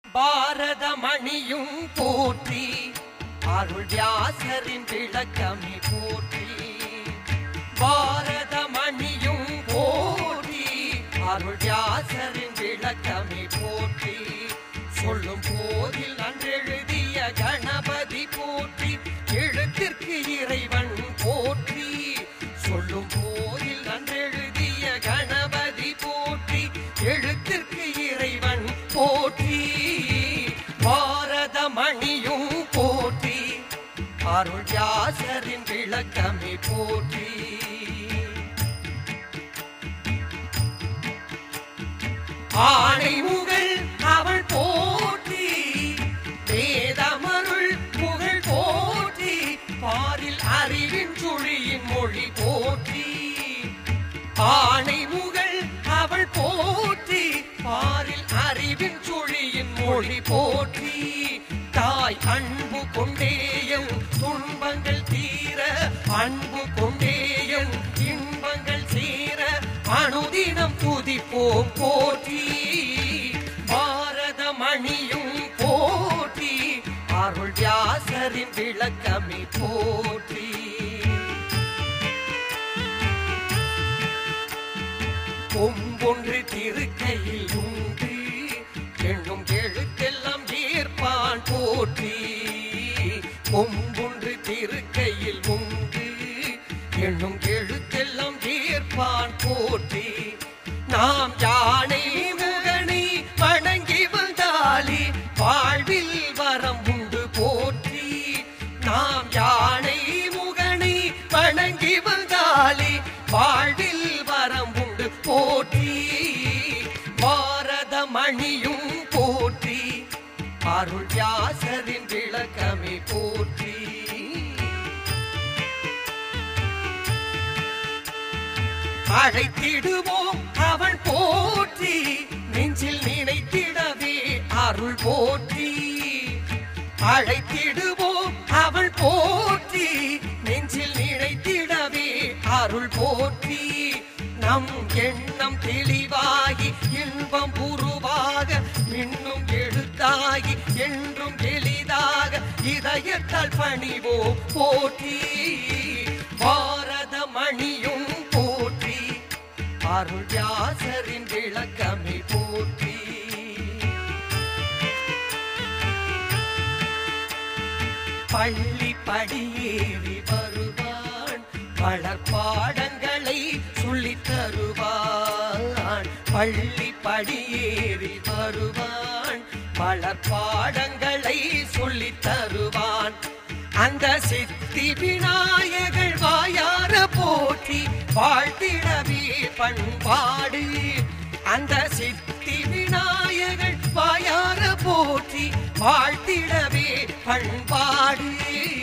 பாரதமணியும் போற்றி அருள் வியாசரின் விளக்கமே போற்றி பாரதமணியும் போற்றி அருள் வியாசரின் விளக்கமே போற்றி சொல்லும் போதில் நன்றெழுதிய கணபதி போற்றி எழுத்திற்கு இறைவன் போற்றி சொல்லும் போதில் நன்றெழுதிய கணபதி போற்றி எழுத்திற்கு இறைவன் போற்றி பாரதமணியும் போற்றி அருள் வியாசரின் விளக்கமே போற்றி ஆணைமுகள் அவள் போற்றி வேதமருள் புகழ் போற்றி பாரில் அறிவின் சுழியின் மொழி போற்றி ஆணைமுகள் அவள் போற்றி பாரில் அறிவின் சுழியின் மொழி போற்றி தாய் அன்பு கொண்டேயும் துன்பங்கள் தீர அன்பு கொண்டேயும் இன்பங்கள் சீர அனுதினம் துதிப்போம் போற்றி பாரதமணியும் போற்றி அருள் வியாசரின் விளக்கமே போற்றி கொம்பொன்று திருக்கையில் உண்டு எண்ணும் எழுத்தெல்லாம் ஏற்பான் போற்றி கொம்பொன்று திருக்கையில் உண்டு எண்ணும் எழுத்தெல்லாம் ஏற்பான் போற்றி நாம் யானை முகனை வணங்கி வந்தாலே வாழ்வில் வரம் உண்டு போற்றி நாம் யானை முகனை வணங்கி வந்தாலே வாழ்வில் வரம் உண்டு போற்றி பாரதமணியும் போற்றி அருள் வியாசரின் விளக்கமே போற்றி அழைத்திடுவோம் அவன் போற்றி நெஞ்சில் நினைத்திடவே அருள் போற்றி அழைத்திடுவோம் அவள் போற்றி நெஞ்சில் நினைத்திடவே அருள் போற்றி நம் எண்ணம் தெளிவாகி இன்பம் உருவாக இன்னும் எழுத்தாகி என்றும் எளிதாக இதயத்தால் பணிவோம் போற்றி பாரதமணியும் போற்றி அருள் வியாசரின் விளக்கமே போற்றி பள்ளி படியேறி வருவான் வளர்ப்பாடங்களை சொல்லித் தருவான் பள்ளி படியேறி வருவான் வளர்ப்பாடங்களை சொல்லித் தருவான் அந்த சித்தி விநாயகர் வாயார போற்றி வாழ்த்திடவே பண்பாடு அந்த சித்தி விநாயகர் வாயார போற்றி வாழ்த்திடவே பண்பாடு